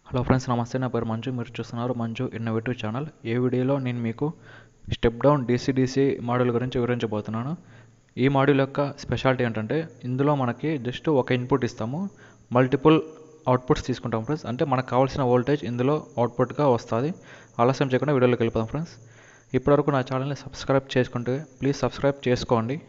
hello friends నమస్తే నా పేరు మంజు మీరు చూస్తున్నారు మంజు ఇన్నోవేటివ్ ఛానల్ ఈ వీడియోలో నేను మీకు స్టెప్ డౌన్ డీసీడీసీ మాడ్యూల్ గురించి వివరించబోతున్నాను ఈ మాడ్యూల్ యొక్క స్పెషాలిటీ ఏంటంటే ఇందులో మనకి జస్ట్ ఒక ఇన్పుట్ ఇస్తాము మల్టిపుల్ అవుట్పుట్స్ తీసుకుంటాం ఫ్రెండ్స్ అంటే మనకు కావాల్సిన వోల్టేజ్ ఇందులో అవుట్పుట్గా వస్తుంది ఆలస్యం చేయకుండా వీడియోలోకి వెళ్ళిపోదాం ఫ్రెండ్స్ ఇప్పటివరకు నా ఛానల్ని సబ్స్క్రైబ్ చేసుకుంటే ప్లీజ్ సబ్స్క్రైబ్ చేసుకోండి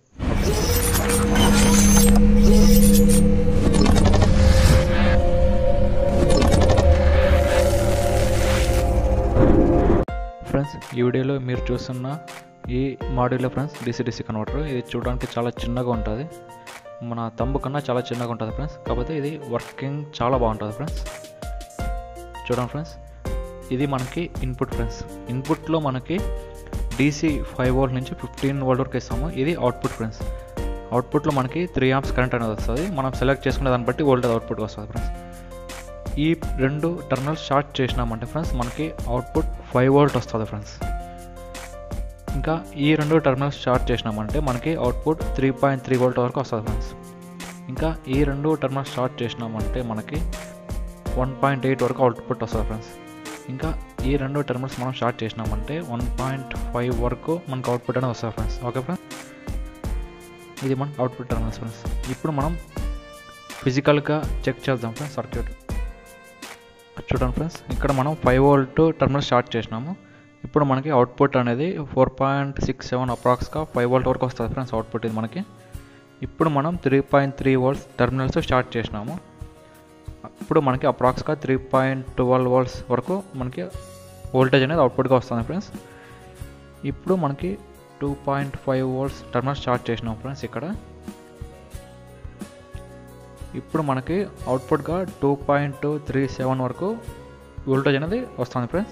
ఫ్రెండ్స్ ఈ వీడియోలో మీరు చూస్తున్న ఈ మాడ్యూల్లో ఫ్రెండ్స్ డిసిడిసి కన్వర్టర్ ఇది చూడడానికి చాలా చిన్నగా ఉంటుంది మన తంబు కన్నా చాలా చిన్నగా ఉంటుంది ఫ్రెండ్స్ కాకపోతే ఇది వర్కింగ్ చాలా బాగుంటుంది ఫ్రెండ్స్ చూడండి ఫ్రెండ్స్ ఇది మనకి ఇన్పుట్ ఫ్రెండ్స్ ఇన్పుట్లో మనకి డీసీ ఫైవ్ వోల్ట్ నుంచి ఫిఫ్టీన్ వోల్ట్ వరకు ఇస్తాము ఇది అవుట్పుట్ ఫ్రెండ్స్ అవుట్పుట్లో మనకి త్రీ ఆంప్స్ కరెంట్ అనేది వస్తుంది మనం సెలెక్ట్ చేసుకునే దాన్ని బట్టి వోల్టేజ్ అవుట్పుట్ వస్తుంది ఫ్రెండ్స్ ఈ రెండు టర్మినల్స్ షార్ట్ చేసినామంటే ఫ్రెండ్స్ మనకి అవుట్పుట్ ఫైవ్ వోల్ట్ వస్తుంది ఫ్రెండ్స్ ఇంకా ఈ రెండు టర్మినల్స్ షార్ట్ చేసినామంటే మనకి output three point three volt వరకు వస్తుంది ఫ్రెండ్స్ ఇంకా ఈ రెండు టర్మినల్స్ షార్ట్ చేసినామంటే మనకి వన్ పాయింట్ ఎయిట్ వరకు అవుట్పుట్ వస్తుంది ఫ్రెండ్స్ ఇంకా ఈ రెండు టర్మినల్స్ మనం షార్ట్ చేసినామంటే వన్ పాయింట్ ఫైవ్ వరకు మనకు అవుట్పుట్ అనేది వస్తుంది ఫ్రెండ్స్ ఓకే ఫ్రెండ్స్ ఇది మన అవుట్పుట్ టర్మినల్స్ ఫ్రెండ్స్ ఇప్పుడు మనం ఫిజికల్గా చెక్ చేద్దాం ఫ్రెండ్స్ సర్క్యూట్ చూడండి ఫ్రెండ్స్ ఇక్కడ మనం ఫైవ్ వోల్ట్ టర్మినల్ స్టార్ట్ చేసినాము ఇప్పుడు మనకి అవుట్పుట్ అనేది ఫోర్ పాయింట్ సిక్స్ సెవెన్ అప్రాక్స్గా ఫైవ్ వోల్ట్ వరకు వస్తుంది ఫ్రెండ్స్ అవుట్పుట్ ఇది మనకి ఇప్పుడు మనం three point three volts terminals start చేసినాము ఇప్పుడు మనకి అప్రాక్స్గా త్రీ పాయింట్ ట్వెల్వ్ వోల్ట్స్ వరకు మనకి వోల్టేజ్ అనేది అవుట్పుట్గా వస్తుంది ఫ్రెండ్స్ ఇప్పుడు మనకి two point five volts terminal start చేసినాం ఫ్రెండ్స్ ఇక్కడ ఇప్పుడు మనకి అవుట్పుట్గా టూ పాయింట్ త్రీ సెవెన్ వరకు వోల్టేజ్ అనేది వస్తుంది ఫ్రెండ్స్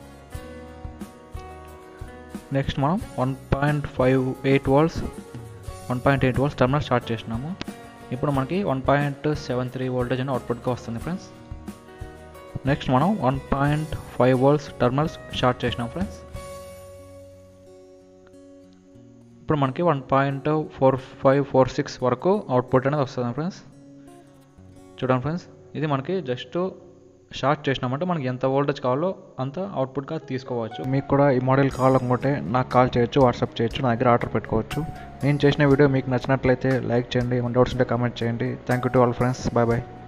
నెక్స్ట్ మనం one point five eight volts one point eight volts terminal start చేసినాము ఇప్పుడు మనకి one point seven three voltage అనేది అవుట్పుట్గా వస్తుంది ఫ్రెండ్స్ నెక్స్ట్ మనం one point five volts terminals start చేసినాం ఫ్రెండ్స్ ఇప్పుడు మనకి one point four five four six వరకు అవుట్పుట్ అనేది వస్తుంది ఫ్రెండ్స్ చూడండి ఫ్రెండ్స్ ఇది మనకి జస్ట్ షార్ట్ చేసినామంటే మనకి ఎంత వోల్టేజ్ కావాలో అంత అవుట్పుట్గా తీసుకోవచ్చు మీకు కూడా ఈ మోడల్ కావాలనుకుంటే నాకు కాల్ చేయొచ్చు వాట్సాప్ చేయొచ్చు నా దగ్గర ఆర్డర్ పెట్టుకోవచ్చు నేను చేసిన వీడియో మీకు నచ్చినట్లయితే లైక్ చేయండి ఏమైనా డౌట్స్ ఉంటే కామెంట్ చేయండి thank you to all friends bye bye